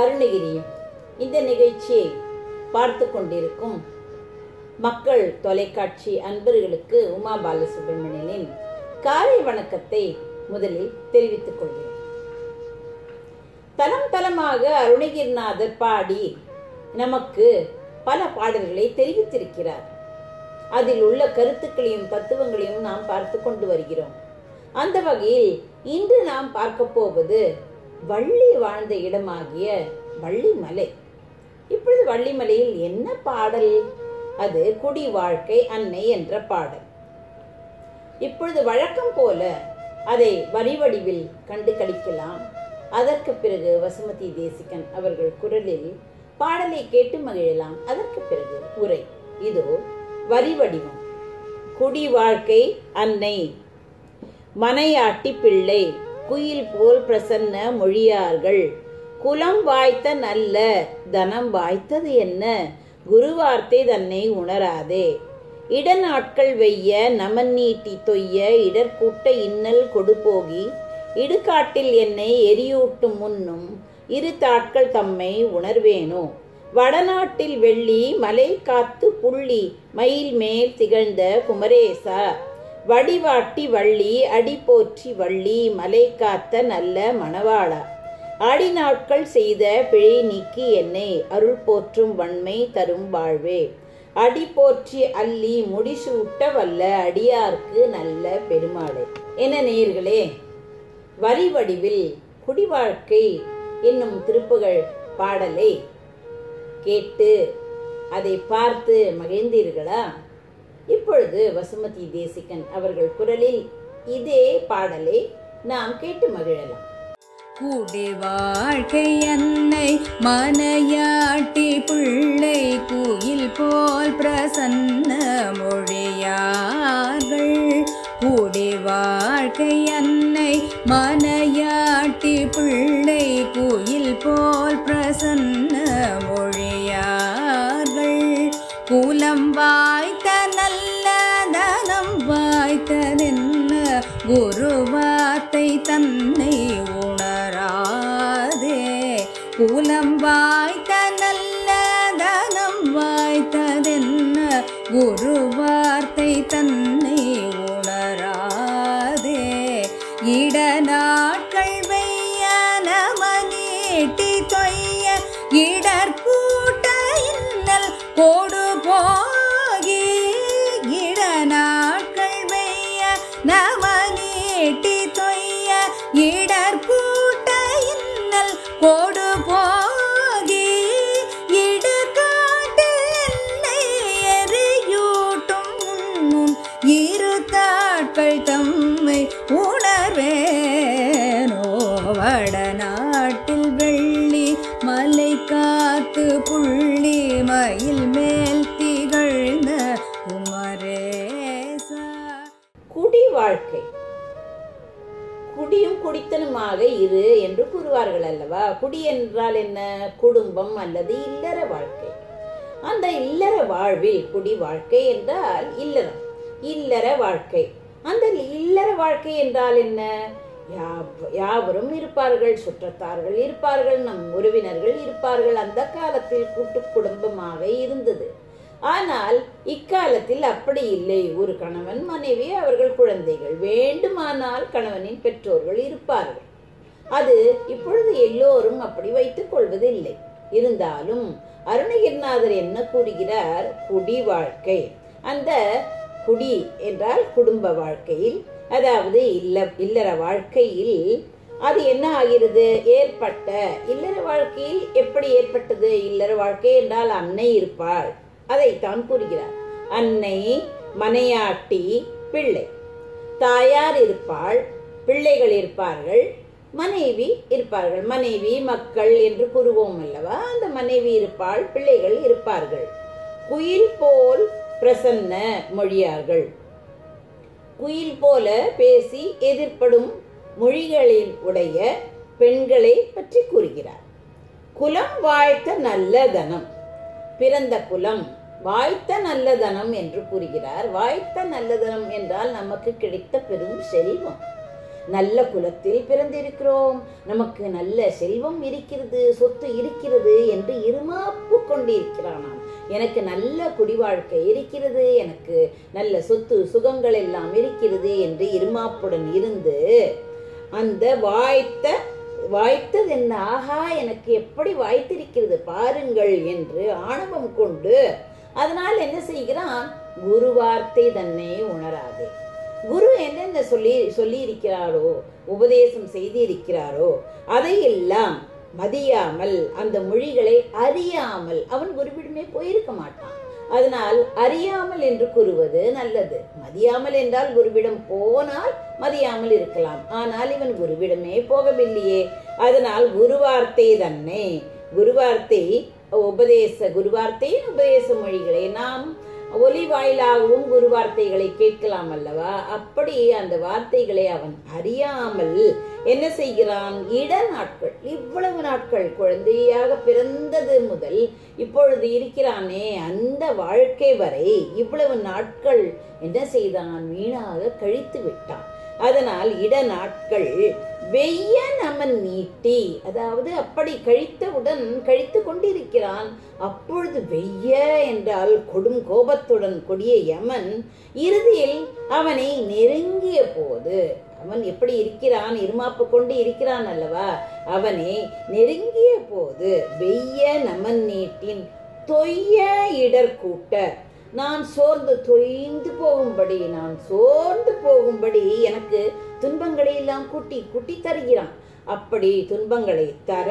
அருணகிரியும் இந்த நிகழ்ச்சியை பார்த்து கொண்டிருக்கும் மக்கள் தொலைக்காட்சி அன்பர்களுக்கு உமா பாலசுப்ரமணியனின் காலை வணக்கத்தை முதலில் தெரிவித்துக் கொள்கிறேன் தலம் தலமாக அருணகிரிநாதர் பாடி நமக்கு பல பாடல்களை தெரிவித்திருக்கிறார் அதில் உள்ள கருத்துக்களையும் தத்துவங்களையும் நாம் பார்த்து கொண்டு வருகிறோம் அந்த வகையில் இன்று நாம் பார்க்க போவது வள்ளி வாழ்ந்த இடமாகிய வள்ளிமலை இப்பொழுது வள்ளிமலையில் என்ன பாடல் அது குடி வாழ்க்கை அன்னை என்ற பாடல் இப்பொழுது வழக்கம் போல அதை வரி வடிவில் கண்டு கழிக்கலாம் அதற்கு பிறகு வசுமதி தேசிகன் அவர்கள் குரலில் பாடலை கேட்டு மகிழலாம் அதற்கு பிறகு உரை இதோ வரி வடிவம் குடி வாழ்க்கை அன்னை மனையாட்டி பிள்ளை குயில் போல் பிரசன்ன மொழியார்கள் குலம் வாய்த்த நல்ல தனம் வாய்த்தது என்ன குருவார்த்தை தன்னை உணராதே இடநாட்கள் வெய்ய நமன் நீட்டி தொய்ய இடர்கூட்ட இன்னல் கொடுபோகி இடுகாட்டில் என்னை எரியூட்டும் முன்னும் இரு தாட்கள் தம்மை உணர்வேனோ வடநாட்டில் வெள்ளி மலை காத்து புள்ளி மயில் மேல் திகழ்ந்த குமரேசா வடிவாட்டி வள்ளி அடி போற்றி வள்ளி மலை காத்த நல்ல மணவாளா ஆடி நாட்கள் செய்த பிழை நீக்கி என்னை அருள் போற்றும் வன்மை தரும் வாழ்வே அடி போற்றி அள்ளி முடிசூட்ட வல்ல அடியார்க்கு நல்ல பெருமாளே என நேயர்களே வரி வடிவில் குடிவாழ்க்கை என்னும் திருப்புகழ் பாடலை கேட்டு அதை பார்த்து மகிழ்ந்தீர்களா இப்பொழுது வசுமதி தேசிகன் அவர்கள் குரலில் இதே பாடலை நாம் கேட்டு மகிழலாம் கூடி வாழ்க்கை அன்னை மனையாட்டி பிள்ளை குயில் போல் பிரசன்ன மொழியார்கள் கூடி வாழ்க்கை அன்னை மனையாட்டி பிள்ளை குயில் போல் பிரசன்ன மொழியார்கள் குலம் வாய்த்த நல்ல தனம் வாய்த்ததென்ன குருவாத்தை தன்னை உணராதே குலம் வாய்த்த நல்ல தனம் வாய்த்ததென்ன குருவார்த்தை தன்னை உணராதே இடநாட்கள் வெய்ய நமனீட்டி தொய்ய இடர்கூட்ட இன்னல் கோடு போகி இடநாட்கள் வெய்ய நமனீட்டி தொய்ய இடர்கூட்ட இன்னல் கோடு போகி இடுகாட்டில் என்னை எரியூட்டும் முன்னும் இரு தாட்கள் தம்மை உணர்வேனோ வடநாட்டில் வெள்ளி மலை காத்து புள்ளி மயில் மேல் திகழ்ந்த குமரேசா குடி வாழ்க்கை குடியும் குடித்தனுமாக இரு என்று கூறுவார்கள் அல்லவா குடி என்றால் என்ன குடும்பம் அல்லது இல்லற வாழ்க்கை அந்த இல்லற வாழ்வில் குடி வாழ்க்கை என்றால் இல்லறம் இல்லற வாழ்க்கை அந்த இல்லற வாழ்க்கை என்றால் என்ன யா- யாவரும் இருப்பார்கள் சுற்றத்தார்கள் இருப்பார்கள் நம் உறவினர்கள் இருப்பார்கள் அந்த காலத்தில் கூட்டு குடும்பமாக இருந்தது ஆனால் இக்காலத்தில் அப்படி இல்லை ஒரு கணவன் மனைவி அவர்கள் குழந்தைகள் வேண்டுமானால் கணவனின் பெற்றோர்கள் இருப்பார்கள் அது இப்பொழுது எல்லோரும் அப்படி வைத்துக் கொள்வதில்லை இருந்தாலும் அருணகிரிநாதர் என்ன கூறுகிறார் குடி வாழ்க்கை அந்த குடி என்றால் குடும்ப வாழ்க்கையில் அதாவது இல்ல இல்லற வாழ்க்கையில் அது என்ன ஆகிறது ஏற்பட்ட இல்லற வாழ்க்கையில் எப்படி ஏற்பட்டது இல்லற வாழ்க்கை என்றால் அன்னை இருப்பாள் அதைத்தான் கூறுகிறார் அன்னை மனையாட்டி பிள்ளை தாயார் இருப்பாள் பிள்ளைகள் இருப்பார்கள் மனைவி இருப்பார்கள் மனைவி மக்கள் என்று கூறுவோம் அல்லவா அந்த மனைவி இருப்பாள் பிள்ளைகள் இருப்பார்கள் குயில் போல் பிரசன்ன மொழியார்கள் குயில் போல பேசி எதிர்ப்படும் மொழிகளில் உடைய பெண்களை பற்றி கூறுகிறார் குலம் வாழ்த்த நல்ல தனம் பிறந்த குலம் வாய்த்த நல்ல தனம் என்று கூறுகிறார் வாய்த்த நல்ல தனம் என்றால் நமக்கு கிடைத்த பெரும் செல்வம் நல்ல குலத்தில் பிறந்திருக்கிறோம் நமக்கு நல்ல செல்வம் இருக்கிறது சொத்து இருக்கிறது என்று இருமாப்பு கொண்டிருக்கிறானாம் எனக்கு நல்ல குடிவாழ்க்கை இருக்கிறது எனக்கு நல்ல சொத்து சுகங்கள் எல்லாம் இருக்கிறது என்று இருமாப்புடன் இருந்து அந்த வாய்த்த வாய்த்தது என்ன ஆஹா எனக்கு எப்படி வாய்த்திருக்கிறது பாருங்கள் என்று ஆணவம் கொண்டு அதனால் என்ன செய்கிறான் குரு வார்த்தை தன்னை உணராது குரு என்னென்ன சொல்லி சொல்லி இருக்கிறாரோ உபதேசம் செய்திருக்கிறாரோ அதையெல்லாம் மதியாமல் அந்த மொழிகளை அறியாமல் அவன் குருவிடமே போயிருக்க மாட்டான் அதனால் அறியாமல் என்று கூறுவது நல்லது மதியாமல் என்றால் குருவிடம் போனால் மதியாமல் இருக்கலாம் ஆனால் இவன் குருவிடமே போகவில்லையே அதனால் குருவார்த்தை தன்னை குருவார்த்தை உபதேச குருவார்த்தையின் உபதேச மொழிகளை நாம் ஒலி வாயிலாகவும் குரு வார்த்தைகளை கேட்கலாம் அல்லவா அப்படி அந்த வார்த்தைகளை அவன் அறியாமல் என்ன செய்கிறான் இட நாட்கள் இவ்வளவு நாட்கள் குழந்தையாக பிறந்தது முதல் இப்பொழுது இருக்கிறானே அந்த வாழ்க்கை வரை இவ்வளவு நாட்கள் என்ன செய்தான் வீணாக கழித்து விட்டான் அதனால் இட நாட்கள் வெய்ய நமன் நீட்டி அதாவது அப்படி கழித்தவுடன் கழித்து கொண்டிருக்கிறான் அப்பொழுது வெய்ய என்றால் கொடும் கோபத்துடன் கொடிய யமன் இறுதியில் அவனை நெருங்கிய போது அவன் எப்படி இருக்கிறான் இருமாப்பு கொண்டு இருக்கிறான் அல்லவா அவனை நெருங்கிய போது வெய்ய நமன் நீட்டின் தொய்ய இடர் கூட்ட நான் சோர்ந்து தொய்ந்து போகும்படி நான் சோர்ந்து போகும்படி எனக்கு துன்பங்களை எல்லாம் கூட்டி கூட்டி தருகிறான் அப்படி துன்பங்களை தர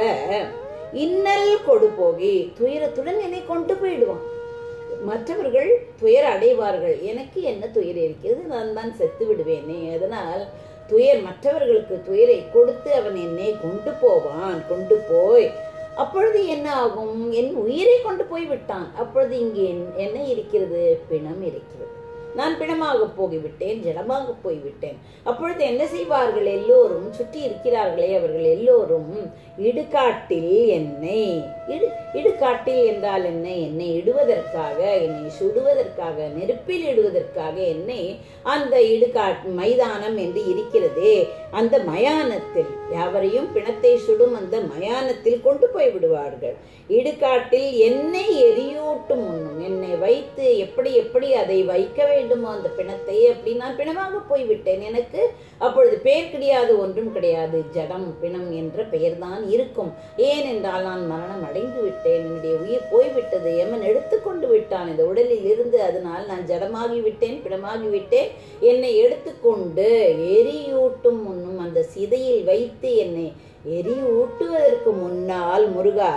இன்னல் கொடு போகி துயரத்துடன் என்னை கொண்டு போயிடுவான் மற்றவர்கள் துயர் அடைவார்கள் எனக்கு என்ன துயர் இருக்கிறது நான் தான் செத்து விடுவேனே அதனால் துயர் மற்றவர்களுக்கு துயரை கொடுத்து அவன் என்னை கொண்டு போவான் கொண்டு போய் அப்பொழுது என்ன ஆகும் என் உயிரை கொண்டு போய் விட்டான் அப்பொழுது இங்கே என்- என்ன இருக்கிறது பிணம் இருக்கிறது நான் பிணமாக போய்விட்டேன் ஜடமாக போய்விட்டேன் அப்பொழுது என்ன செய்வார்கள் எல்லோரும் சுற்றி இருக்கிறார்களே அவர்கள் எல்லோரும் இடுகாட்டில் என்னை இடு இடுகாட்டில் என்றால் என்ன என்னை இடுவதற்காக என்னை சுடுவதற்காக நெருப்பில் இடுவதற்காக என்னை அந்த இடுகாட் மைதானம் என்று இருக்கிறதே அந்த மயானத்தில் யாவரையும் பிணத்தை சுடும் அந்த மயானத்தில் கொண்டு போய் விடுவார்கள் இடுகாட்டில் என்னை எரியூட்டும் முன்னும் என்னை வைத்து எப்படி எப்படி அதை வைக்க வேண்டுமோ அந்த பிணத்தை அப்படி நான் பிணமாக போய்விட்டேன் எனக்கு அப்பொழுது பெயர் கிடையாது ஒன்றும் கிடையாது ஜடம் பிணம் என்ற பெயர்தான் இருக்கும் ஏனென்றால் நான் மரணம் அடைந்து விட்டேன் என்னுடைய உயிர் போய்விட்டது எமன் எடுத்துக்கொண்டு விட்டான் இந்த உடலில் இருந்து அதனால் நான் ஜடமாகி விட்டேன் பிணமாகி விட்டேன் என்னை எடுத்துக்கொண்டு எரியூட்டும் முன்னும் அந்த சிதையில் வைத்து என்னை எரியூட்டுவதற்கு முன்னால் முருகா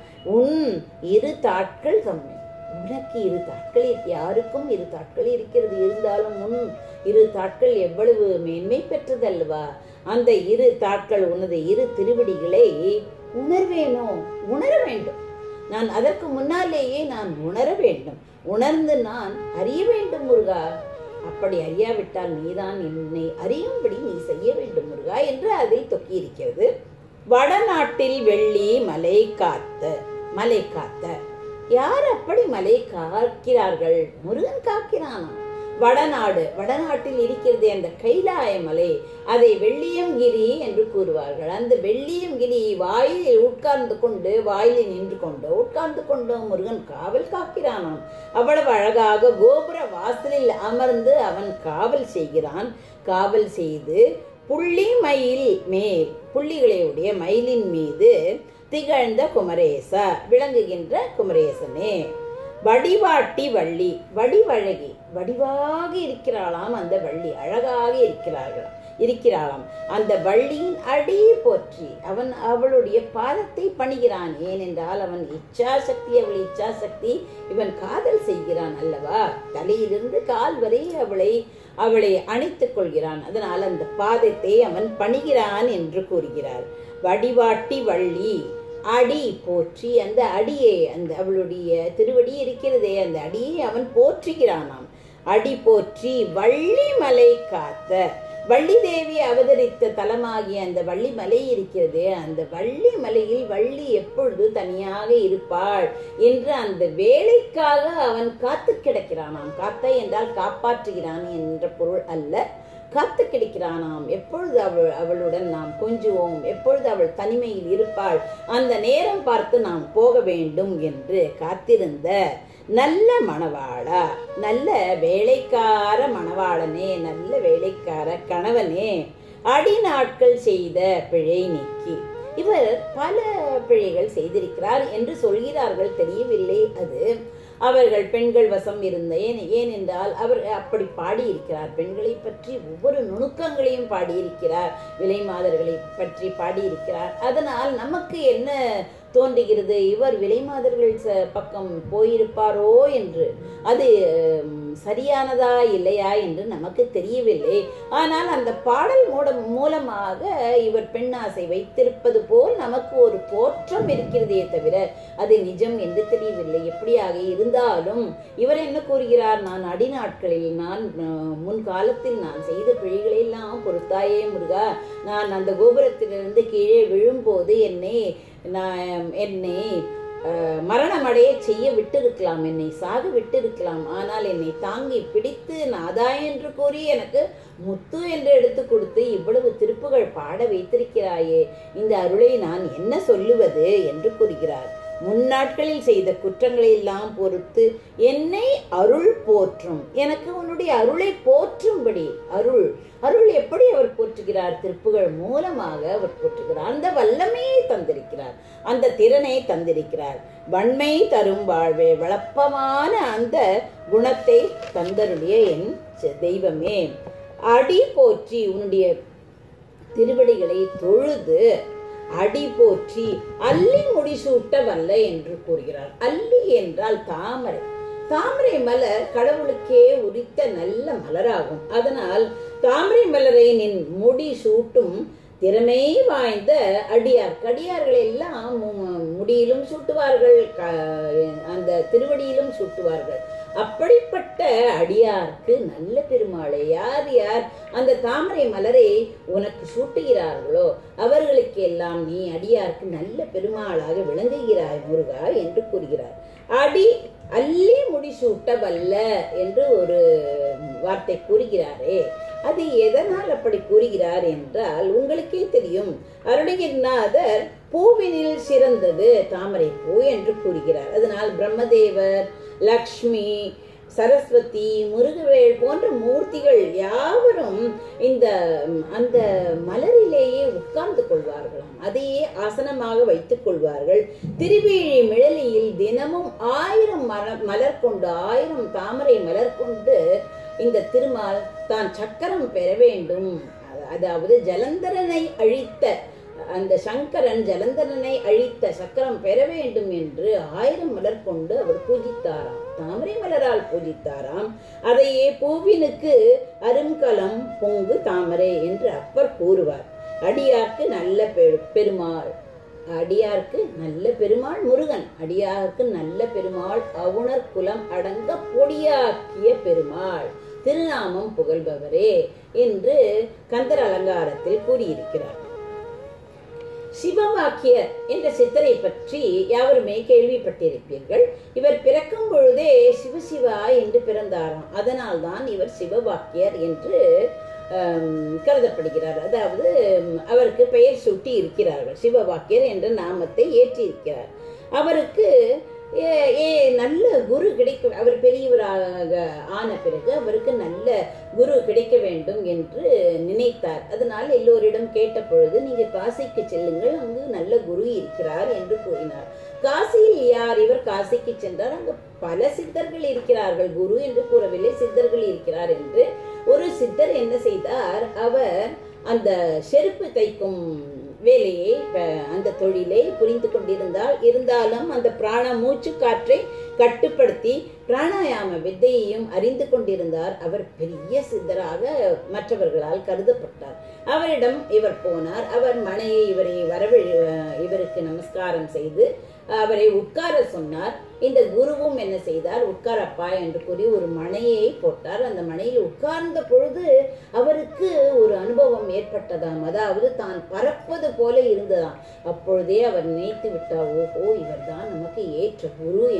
உன் இரு தாட்கள் தம்மை உனக்கு இரு தாட்கள் இருக்கு. யாருக்கும் இரு தாட்கள் இருக்கிறது இருந்தாலும் உன் இரு தாட்கள் எவ்வளவு மேன்மை பெற்றதல்வா அந்த இரு தாட்கள் உனது இரு திருவடிகளை உணர்வேனோ உணர வேண்டும் நான் அதற்கு முன்னாலேயே நான் உணர வேண்டும் உணர்ந்து நான் அறிய வேண்டும் முருகா அப்படி அறியாவிட்டால் நீதான் என்னை அறியும்படி நீ செய்ய வேண்டும் முருகா என்று அதில் தொக்கி இருக்கிறது வடநாட்டில் வெள்ளி மலை காத்த மலை காத்த யார் அப்படி மலை காக்கிறார்கள் முருகன் காக்கிறானா வடநாடு வடநாட்டில் இருக்கிறது அந்த கைலாய மலை அதை வெள்ளியங்கிரி என்று கூறுவார்கள் அந்த வெள்ளியங்கிரி வாயிலில் உட்கார்ந்து கொண்டு வாயிலில் நின்று கொண்டு உட்கார்ந்து கொண்டு முருகன் காவல் காக்கிறானாம் அவ்வளவு அழகாக கோபுர வாசலில் அமர்ந்து அவன் காவல் செய்கிறான் காவல் செய்து புள்ளி மயில் மேல் புள்ளிகளையுடைய மயிலின் மீது திகழ்ந்த குமரேசா விளங்குகின்ற குமரேசனே வடிவாட்டி வள்ளி வடிவழகி வடிவாக இருக்கிறாளாம் அந்த வள்ளி அழகாக இருக்கிறார்களாம் இருக்கிறாளாம் அந்த வள்ளியின் அடி போற்றி அவன் அவளுடைய பாதத்தை பணிகிறான் ஏனென்றால் அவன் இச்சாசக்தி அவள் இச்சாசக்தி இவன் காதல் செய்கிறான் அல்லவா தலையிலிருந்து கால் வரை அவளை அவளை அணைத்துக் கொள்கிறான் அதனால் அந்த பாதத்தை அவன் பணிகிறான் என்று கூறுகிறார் வடிவாட்டி வள்ளி அடி போற்றி அந்த அடியை அந்த அவளுடைய திருவடி இருக்கிறதே அந்த அடியை அவன் போற்றுகிறானாம் அடி போற்றி வள்ளி மலை காத்த வள்ளி தேவி அவதரித்த தலமாகிய அந்த வள்ளி மலை இருக்கிறது அந்த வள்ளி மலையில் வள்ளி எப்பொழுது தனியாக இருப்பாள் என்று அந்த வேலைக்காக அவன் காத்து கிடக்கிறானாம் காத்த என்றால் காப்பாற்றுகிறான் என்ற பொருள் அல்ல காத்து கிடக்கிறானாம் எப்பொழுது அவள் அவளுடன் நாம் கொஞ்சுவோம் எப்பொழுது அவள் தனிமையில் இருப்பாள் அந்த நேரம் பார்த்து நாம் போக வேண்டும் என்று காத்திருந்த நல்ல மணவாளா நல்ல வேலைக்கார மணவாளனே நல்ல வேலைக்கார கணவனே அடிநாட்கள் செய்த பிழை நீக்கி இவர் பல பிழைகள் செய்திருக்கிறார் என்று சொல்கிறார்கள் தெரியவில்லை அது அவர்கள் பெண்கள் வசம் இருந்த ஏன் ஏனென்றால் அவர் அப்படி பாடியிருக்கிறார் பெண்களை பற்றி ஒவ்வொரு நுணுக்கங்களையும் பாடியிருக்கிறார் விலை மாதர்களை பற்றி பாடியிருக்கிறார் அதனால் நமக்கு என்ன தோன்றுகிறது இவர் விலை மாதர்கள் ச- பக்கம் போயிருப்பாரோ என்று அது ம், சரியானதா இல்லையா என்று நமக்கு தெரியவில்லை ஆனால் அந்த பாடல் மூலம் மூலமாக இவர் பெண்ணாசை வைத்திருப்பது போல் நமக்கு ஒரு தோற்றம் இருக்கிறதே தவிர அது நிஜம் என்று தெரியவில்லை எப்படியாக இருந்தாலும் இவர் என்ன கூறுகிறார் நான் அடிநாட்களில் நான் அஹ், முன்காலத்தில் நான் செய்த பிழைகளை எல்லாம் பொறுத்தாயே முருகா நான் அந்த கோபுரத்திலிருந்து கீழே விழும்போது என்னை நான் என்னை அஹ், மரணமடைய செய்ய விட்டிருக்கலாம் என்னை சாக விட்டிருக்கலாம் ஆனால் என்னை தாங்கி பிடித்து நாதா என்று கூறி எனக்கு முத்து என்று எடுத்து கொடுத்து இவ்வளவு திருப்புகள் பாட வைத்திருக்கிறாயே இந்த அருளை நான் என்ன சொல்லுவது என்று கூறுகிறார் முன்னாட்களில் செய்த குற்றங்களை எல்லாம் பொறுத்து என்னை அருள் போற்றும் எனக்கு உன்னுடைய அருளை போற்றும்படி அருள் அருள் எப்படி அவர் போற்றுகிறார் திருப்புகள் மூலமாக அவர் போற்றுகிறார் அந்த வல்லமையை தந்திருக்கிறார் அந்த திறனை தந்திருக்கிறார் வன்மை தரும் வாழ்வே வளப்பமான அந்த குணத்தை தந்தருடைய என் செ- தெய்வமே அடி போற்றி உன்னுடைய திருவடிகளை தொழுது அடி போற்றி அல்லி முடிசூட்ட வல்ல என்று கூறுகிறார் அல்லி என்றால் தாமரை தாமரை மலர் கடவுளுக்கே உரித்த நல்ல மலராகும் அதனால் தாமரை மலரை நின் முடி சூட்டும் திறமை வாய்ந்த அடியார் அடியார்கள் எல்லாம் மு- முடியிலும் சூட்டுவார்கள் க- அந்த திருவடியிலும் சூட்டுவார்கள் அப்படிப்பட்ட அடியாருக்கு நல்ல பெருமாளை யார் யார் அந்த தாமரை மலரை உனக்கு சூட்டுகிறார்களோ அவர்களுக்கு எல்லாம் நீ அடியாருக்கு நல்ல பெருமாளாக விளங்குகிறாய் முருகா என்று கூறுகிறார் அடி அள்ளி முடிசூட்ட வல்ல என்று ஒரு வார்த்தை கூறுகிறாரே அது எதனால் அப்படி கூறுகிறார் என்றால் உங்களுக்கே தெரியும் அருணகிரிநாதர் பூவினில் சிறந்தது தாமரை பூ என்று கூறுகிறார் அதனால் பிரம்மதேவர் லக்ஷ்மி சரஸ்வதி முருகவேல் போன்ற மூர்த்திகள் யாவரும் இந்த ம், அந்த மலரிலேயே உட்கார்ந்து கொள்வார்களாம் அதையே ஆசனமாக வைத்துக் கொள்வார்கள் திருவேழி மிழலியில் தினமும் ஆயிரம் மர மலர் கொண்டு ஆயிரம் தாமரை மலர் கொண்டு இந்த திருமால் தான் சக்கரம் பெற வேண்டும் அதாவது ஜலந்தரனை அழித்த அந்த சங்கரன் ஜலந்தரனை அழித்த சக்கரம் பெற வேண்டும் என்று ஆயிரம் மலர் கொண்டு அவர் பூஜித்தாராம் தாமரை மலரால் பூஜித்தாராம் அதையே பூவினுக்கு அருங்கலம் பொங்கு தாமரை என்று அப்பர் கூறுவார் அடியார்க்கு நல்ல பெ- பெருமாள் அடியார்க்கு நல்ல பெருமாள் முருகன் அடியார்க்கு நல்ல பெருமாள் அவுணர் குலம் அடங்க பொடியாக்கிய பெருமாள் திருநாமம் புகழ்பவரே என்று கந்தர் அலங்காரத்தில் கூறியிருக்கிறார் சிவவாக்கியர் என்ற சித்தரை பற்றி யாவருமே கேள்விப்பட்டிருப்பீர்கள் இவர் பிறக்கும் பொழுதே சிவசிவா என்று பிறந்தாராம் அதனால்தான் இவர் சிவவாக்கியர் என்று ஆம், கருதப்படுகிறார் அதாவது ம், அவருக்கு பெயர் சூட்டி இருக்கிறார்கள் சிவவாக்கியர் என்ற நாமத்தை ஏற்றி இருக்கிறார் அவருக்கு ஏ ஏ நல்ல குரு கிடைக்க அவர் பெரியவராக ஆன பிறகு அவருக்கு நல்ல குரு கிடைக்க வேண்டும் என்று நினைத்தார் அதனால் எல்லோரிடம் கேட்ட பொழுது நீங்க காசிக்கு செல்லுங்கள் அங்கு நல்ல குரு இருக்கிறார் என்று கூறினார் காசியில் யார் இவர் காசிக்கு சென்றார் அங்கு பல சித்தர்கள் இருக்கிறார்கள் குரு என்று கூறவில்லை சித்தர்கள் இருக்கிறார் என்று ஒரு சித்தர் என்ன செய்தார் அவர் அந்த செருப்பு தைக்கும் வேலையை ப- அந்த தொழிலை புரிந்து கொண்டிருந்தால் இருந்தாலும் அந்த பிராண மூச்சு காற்றை கட்டுப்படுத்தி பிராணாயாம வித்தையையும் அறிந்து கொண்டிருந்தார் அவர் பெரிய சித்தராக மற்றவர்களால் கருதப்பட்டார் அவரிடம் இவர் போனார் அவர் மனையை இவரை வரவழி இவருக்கு நமஸ்காரம் செய்து அவரை உட்கார சொன்னார் இந்த குருவும் என்ன செய்தார் உட்காரப்பா என்று கூறி ஒரு மனையை போட்டார் அந்த மனையில் உட்கார்ந்த பொழுது அவருக்கு ஒரு அனுபவம் ஏற்பட்டதாம் அதாவது தான் பறப்பது போல இருந்ததாம் அப்பொழுதே அவர் நினைத்து விட்டார் ஓஹோ இவர்தான் நமக்கு ஏற்ற குரு என்று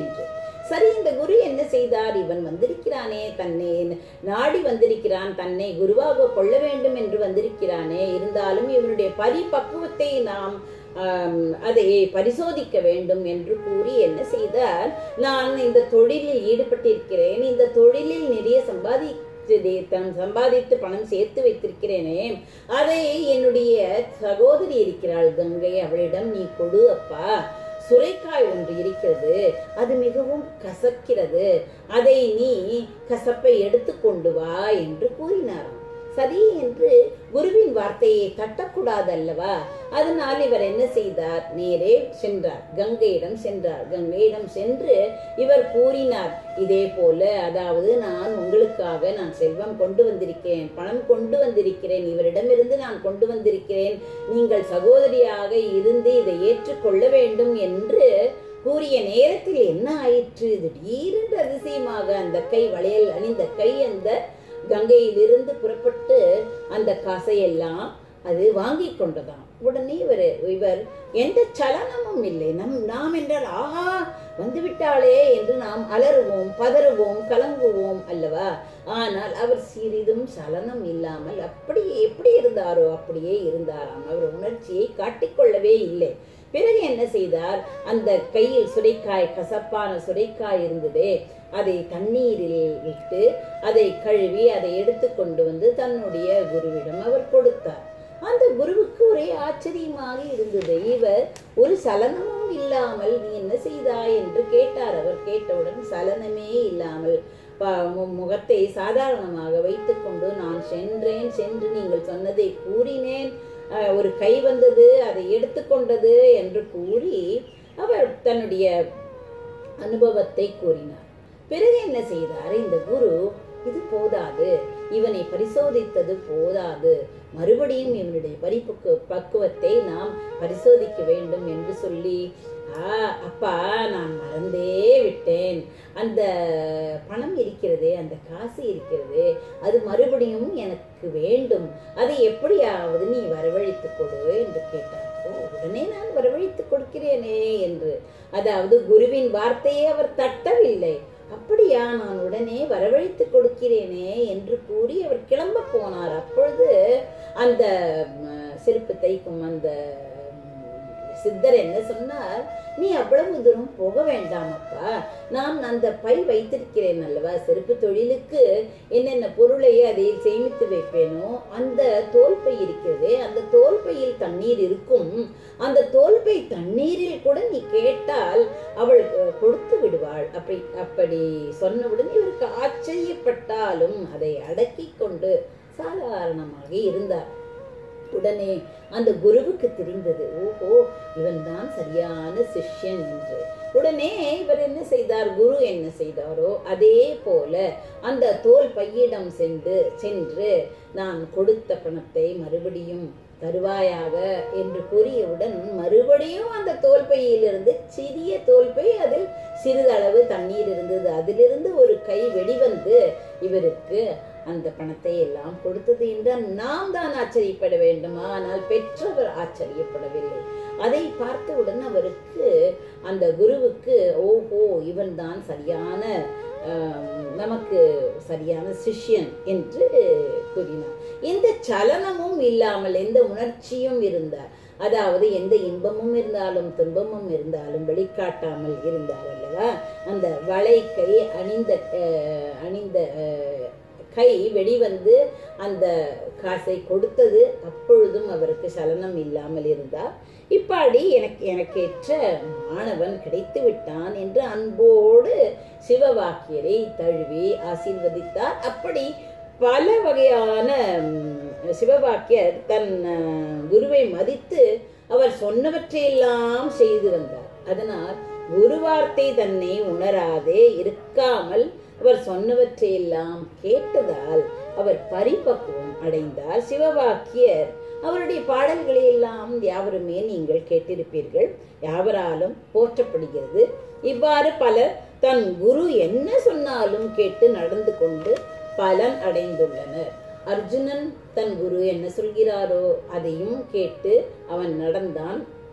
சரி இந்த குரு என்ன செய்தார் இவன் வந்திருக்கிறானே தன்னை நாடி வந்திருக்கிறான் தன்னை குருவாக கொள்ள வேண்டும் என்று வந்திருக்கிறானே இருந்தாலும் இவனுடைய பரிபக்குவத்தை நாம் ஆம், அதை பரிசோதிக்க வேண்டும் என்று கூறி என்ன செய்தார் நான் இந்த தொழிலில் ஈடுபட்டிருக்கிறேன் இந்த தொழிலில் நிறைய சம்பாதி தான் சம்பாதித்து பணம் சேர்த்து வைத்திருக்கிறேனே அதை என்னுடைய சகோதரி இருக்கிறாள் கங்கை அவளிடம் நீ கொடு அப்பா சுரைக்காய் ஒன்று இருக்கிறது அது மிகவும் கசக்கிறது அதை நீ கசப்பை எடுத்து கொண்டு வா என்று கூறினாராம் சரி என்று குருவின் வார்த்தையை தட்டக்கூடாது அல்லவா அதனால் இவர் என்ன செய்தார் நேரே சென்றார் கங்கையிடம் சென்றார் கங்கையிடம் சென்று இவர் கூறினார் இதே போல அதாவது நான் உங்களுக்காக நான் செல்வம் கொண்டு வந்திருக்கிறேன் பணம் கொண்டு வந்திருக்கிறேன் இவரிடமிருந்து நான் கொண்டு வந்திருக்கிறேன் நீங்கள் சகோதரியாக இருந்து இதை ஏற்றுக்கொள்ள வேண்டும் என்று கூறிய நேரத்தில் என்ன ஆயிற்று திடீரென்று அதிசயமாக அந்த கை வளையல் அணிந்த கை அந்த கங்கையிலிருந்து புறப்பட்டு அந்த காசையெல்லாம் அது வாங்கி கொண்டதாம் உடனே இவர் இவர் எந்த சலனமும் இல்லை நம் நாம் என்றால் ஆஹா வந்து விட்டாளே என்று நாம் அலறுவோம் பதறுவோம் கலங்குவோம் அல்லவா ஆனால் அவர் சிறிதும் சலனம் இல்லாமல் அப்படி எப்படி இருந்தாரோ அப்படியே இருந்தாராம் அவர் உணர்ச்சியை காட்டிக்கொள்ளவே இல்லை பிறகு என்ன செய்தார் அந்த கையில் சுரைக்காய் கசப்பான சுரைக்காய் இருந்ததே அதை தண்ணீரில் இட்டு அதை கழுவி அதை எடுத்து கொண்டு வந்து தன்னுடைய குருவிடம் அவர் கொடுத்தார் அந்த குருவுக்கு ஒரே ஆச்சரியமாக இருந்தது இவர் ஒரு சலனமும் இல்லாமல் நீ என்ன செய்தாய் என்று கேட்டார் அவர் கேட்டவுடன் சலனமே இல்லாமல் ப- மு- முகத்தை சாதாரணமாக வைத்துக்கொண்டு நான் சென்றேன் சென்று நீங்கள் சொன்னதை கூறினேன் அஹ், ஒரு கை வந்தது அதை எடுத்துக்கொண்டது என்று கூறி அவர் தன்னுடைய அனுபவத்தை கூறினார் பிறகு என்ன செய்தார் இந்த குரு இது போதாது இவனை பரிசோதித்தது போதாது மறுபடியும் இவனுடைய பரிபக்கு பக்குவத்தை நாம் பரிசோதிக்க வேண்டும் என்று சொல்லி ஆ அப்பா நான் மறந்தே விட்டேன் அந்த பணம் இருக்கிறதே அந்த காசு இருக்கிறதே அது மறுபடியும் எனக்கு வேண்டும் அதை எப்படியாவது நீ வரவழைத்து கொடு என்று கேட்டார் ஓ உடனே நான் வரவழைத்து கொடுக்கிறேனே என்று அதாவது குருவின் வார்த்தையை அவர் தட்டவில்லை அப்படியா நான் உடனே வரவழைத்து கொடுக்கிறேனே என்று கூறி அவர் கிளம்ப போனார் அப்பொழுது அந்த ம், செருப்பு தைக்கும் அந்த ம், சித்தர் என்ன சொன்னார் நீ அவ்வளவு தூரம் போக வேண்டாம் அப்பா நான் அந்த பை வைத்திருக்கிறேன் அல்லவா செருப்பு தொழிலுக்கு என்னென்ன பொருளை அதில் சேமித்து வைப்பேனோ அந்த தோல் பை இருக்கிறதே அந்த தோல் பையில் தண்ணீர் இருக்கும் அந்த தோல் பை தண்ணீரில் கூட நீ கேட்டால் அவள் அஹ், கொடுத்து விடுவாள் அப்படி அப்படி சொன்னவுடன் இவருக்கு ஆச்சரியப்பட்டாலும் அதை அடக்கி கொண்டு சாதாரணமாக இருந்தார் உடனே அந்த குருவுக்கு தெரிந்தது ஓஹோ இவன் தான் சரியான சிஷ்யன் என்று உடனே இவர் என்ன செய்தார் குரு என்ன செய்தாரோ அதே போல அந்த தோல் பையிடம் சென்று சென்று நான் கொடுத்த பணத்தை மறுபடியும் தருவாயாக என்று கூறியவுடன் மறுபடியும் அந்த தோல் பையிலிருந்து சிறிய தோல் பை அதில் சிறிதளவு தண்ணீர் இருந்தது அதிலிருந்து ஒரு கை வெளிவந்து இவருக்கு அந்த பணத்தை எல்லாம் கொடுத்தது என்றால் நாம் தான் ஆச்சரியப்பட வேண்டும் ஆனால் பெற்றவர் ஆச்சரியப்படவில்லை அதை பார்த்தவுடன் அவருக்கு அந்த குருவுக்கு ஓஹோ இவன் தான் சரியான ஆம், நமக்கு சரியான சிஷ்யன் என்று கூறினார் எந்த சலனமும் இல்லாமல் எந்த உணர்ச்சியும் இருந்தார் அதாவது எந்த இன்பமும் இருந்தாலும் துன்பமும் இருந்தாலும் வெளிக்காட்டாமல் இருந்தார் அல்லவா அந்த வளைக்கை அணிந்த அஹ், அணிந்த அஹ், கை வெளிவந்து அந்த காசை கொடுத்தது அப்பொழுதும் அவருக்கு சலனம் இல்லாமல் இருந்தார் இப்பாடி எனக்கு எனக்கேற்ற மாணவன் கிடைத்து விட்டான் என்று அன்போடு சிவவாக்கியரை தழுவி ஆசீர்வதித்தார் அப்படி பல வகையான ம், சிவவாக்கியர் தன் அஹ், குருவை மதித்து அவர் சொன்னவற்றையெல்லாம் செய்து வந்தார் அதனால் குருவார்த்தை தன்னை உணராதே இருக்காமல் அவர் சொன்னவற்றையெல்லாம் கேட்டதால் அவர் பரிபக்குவம் அடைந்தார் சிவவாக்கியர் அவருடைய பாடல்களை எல்லாம் யாவருமே நீங்கள் கேட்டிருப்பீர்கள் யாவராலும் போற்றப்படுகிறது இவ்வாறு பலர் தன் குரு என்ன சொன்னாலும் கேட்டு நடந்து கொண்டு பலன் அடைந்துள்ளனர் அர்ஜுனன் தன் குரு என்ன சொல்கிறாரோ அதையும் கேட்டு அவன் நடந்தான்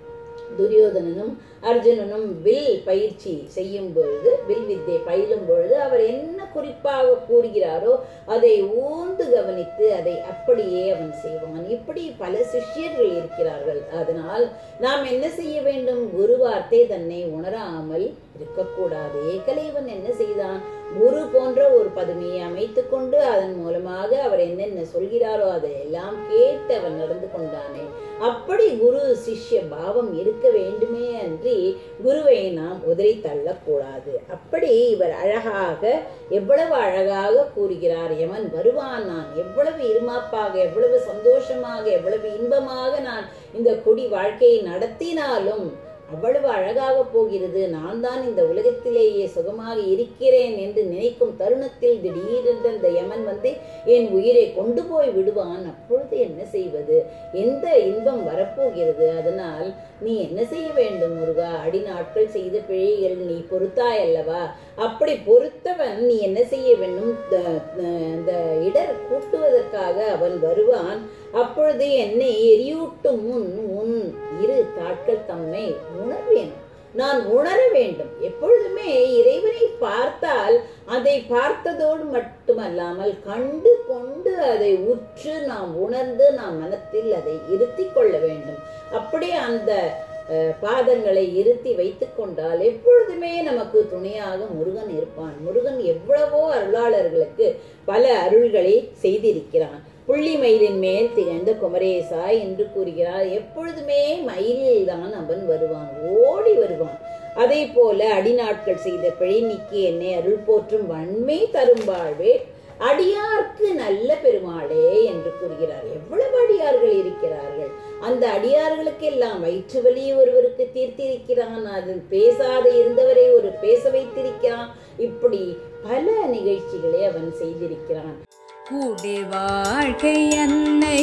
துரியோதனனும் அர்ஜுனனும் வில் பயிற்சி செய்யும் பொழுது வில் வித்தை பயிலும் பொழுது அவர் என்ன குறிப்பாக கூறுகிறாரோ அதை ஊர்ந்து கவனித்து அதை அப்படியே அவன் செய்வான் இப்படி பல சிஷ்யர்கள் இருக்கிறார்கள் அதனால் நாம் என்ன செய்ய வேண்டும் குரு வார்த்தை தன்னை உணராமல் இருக்கக்கூடாது ஏகலைவன் என்ன செய்தான் குரு போன்ற ஒரு பதுமையை அமைத்துக் கொண்டு அதன் மூலமாக அவர் என்னென்ன சொல்கிறாரோ அதை எல்லாம் கேட்டு அவன் நடந்து கொண்டானே அப்படி குரு சிஷ்ய பாவம் இருக்க வேண்டுமே அன்றி குருவை நாம் உதறி தள்ளக்கூடாது அப்படி இவர் அழகாக எவ்வளவு அழகாக கூறுகிறார் யமன் வருவான் நான் எவ்வளவு இருமாப்பாக எவ்வளவு சந்தோஷமாக எவ்வளவு இன்பமாக நான் இந்த கொடி வாழ்க்கையை நடத்தினாலும் அவ்வளவு அழகாக போகிறது நான் தான் இந்த உலகத்திலேயே சுகமாக இருக்கிறேன் என்று நினைக்கும் தருணத்தில் திடீரென்று அந்த யமன் வந்து என் உயிரை கொண்டு போய் விடுவான் அப்பொழுது என்ன செய்வது எந்த இன்பம் வரப்போகிறது அதனால் நீ என்ன செய்ய வேண்டும் முருகா அடி நாட்கள் செய்த பிழைகள் நீ பொறுத்தாய் அல்லவா அப்படி பொறுத்தவன் நீ என்ன செய்ய வேண்டும் த- த- இந்த இடர் கூட்டுவதற்காக அவன் வருவான் அப்பொழுது என்னை எரியூட்டும் முன் உன் இரு தாட்கள் தம்மை உணர்வேன் நான் உணர வேண்டும் எப்பொழுதுமே இறைவனை பார்த்தால் அதை பார்த்ததோடு மட்டுமல்லாமல் கண்டு கொண்டு அதை உற்று நாம் உணர்ந்து நாம் மனத்தில் அதை இருத்தி கொள்ள வேண்டும் அப்படியே அந்த அஹ், பாதங்களை இருத்தி வைத்துக் கொண்டால் எப்பொழுதுமே நமக்கு துணையாக முருகன் இருப்பான் முருகன் எவ்வளவோ அருளாளர்களுக்கு பல அருள்களை செய்திருக்கிறான் புள்ளி மயிலின் மேல் திகழ்ந்த குமரேசா என்று கூறுகிறார் எப்பொழுதுமே மயிலில் தான் அவன் வருவான் ஓடி வருவான் அதே போல அடிநாட்கள் செய்த பிழை நீக்கி என்னை அருள் போற்றும் வன்மை தரும் வாழ்வே அடியார்க்கு நல்ல பெருமாளே என்று கூறுகிறார் எவ்வளவு அடியார்கள் இருக்கிறார்கள் அந்த அடியார்களுக்கெல்லாம் வயிற்று வலியை ஒருவருக்கு தீர்த்திருக்கிறான் அது பேசாத இருந்தவரை ஒரு பேச வைத்திருக்கிறான் இப்படி பல நிகழ்ச்சிகளை அவன் செய்திருக்கிறான் கூடி வாழ்க்கை அன்னை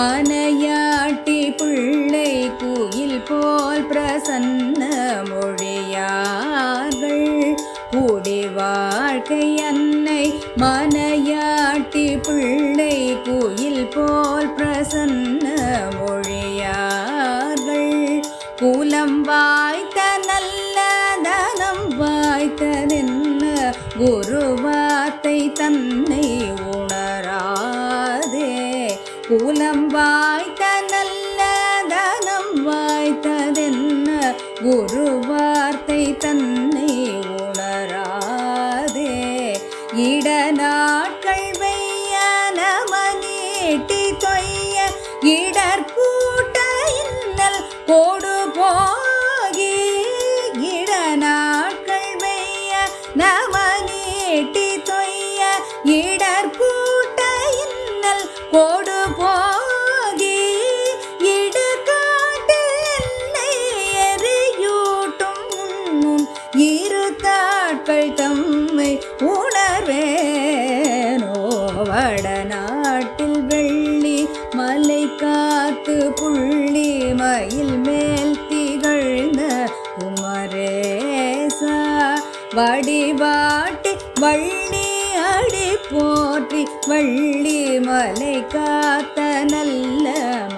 மனையாட்டி பிள்ளை குயில் போல் பிரசன்ன மொழியார்கள் கூடி வாழ்க்கை அன்னை மனையாட்டி பிள்ளை குயில் போல் பிரசன்ன மொழியார்கள் குலம் வாய்த்த நல்ல தனம் வாய்த்ததென்ன குருவாத்தை தன்னை உணராதே குலம் வாய்த்த நல்ல தனம் வாய்த்ததென்ன குருவார்த்தை தன்னை உணராதே இட நாட்கள் வெய்ய நமநீட்டி தொய்ய இடர்கூட்ட இன்னல் கோடு போகி இட நாட்கள் வெய்ய நமநீட்டி தொய்ய இடர்கூட்ட இன்னல் கோடு போகி இடுகாட்டு என்னை எரியூட்டும் உன்னும் இரு தாட்கள் தம்மை உணர்வேனோ வடநாட்டில் வெள்ளி மலை காத்து புள்ளி மயில் மேல் திகழ்ந்த குமரேசா வடிவாட்டி வள்ளி அடி போற்றி வள்ளி மலை காத்த நல்ல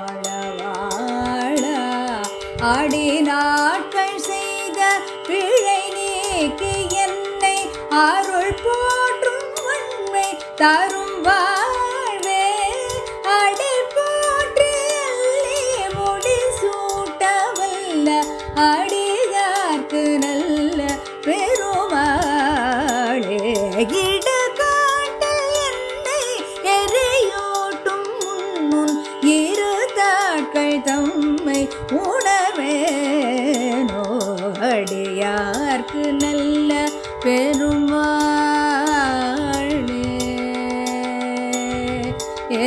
மழவாழா அடி நாட்கள் செய்த பிழை நீக்கி என்னை அருள் போற்றும் உண்மை தரும் வாழ்வே அடி போற்றி அள்ளி முடி சூட்டவல்ல அடியார்க்கு நல்ல பெருமாளே இட காட்டு என்னை எரியூட்டும் முன்னுன் இரு தாட்கள் தம்மை உணர்வேனோ அடியார்க்கு நல்ல பெருமாளே ஏ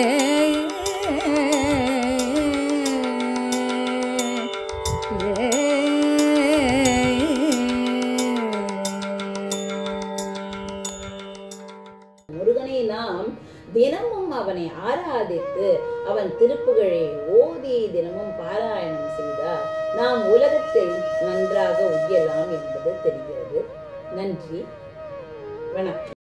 முருகனை நாம் தினமும் அவனை ஆராதித்து அவன் திருப்புகழை ஓதி தினமும் பாராயணம் செய்தால் நாம் உலகத்தில் நன்றாக உய்யலாம் என்பது தெரிகிறது நன்றி வணக்கம்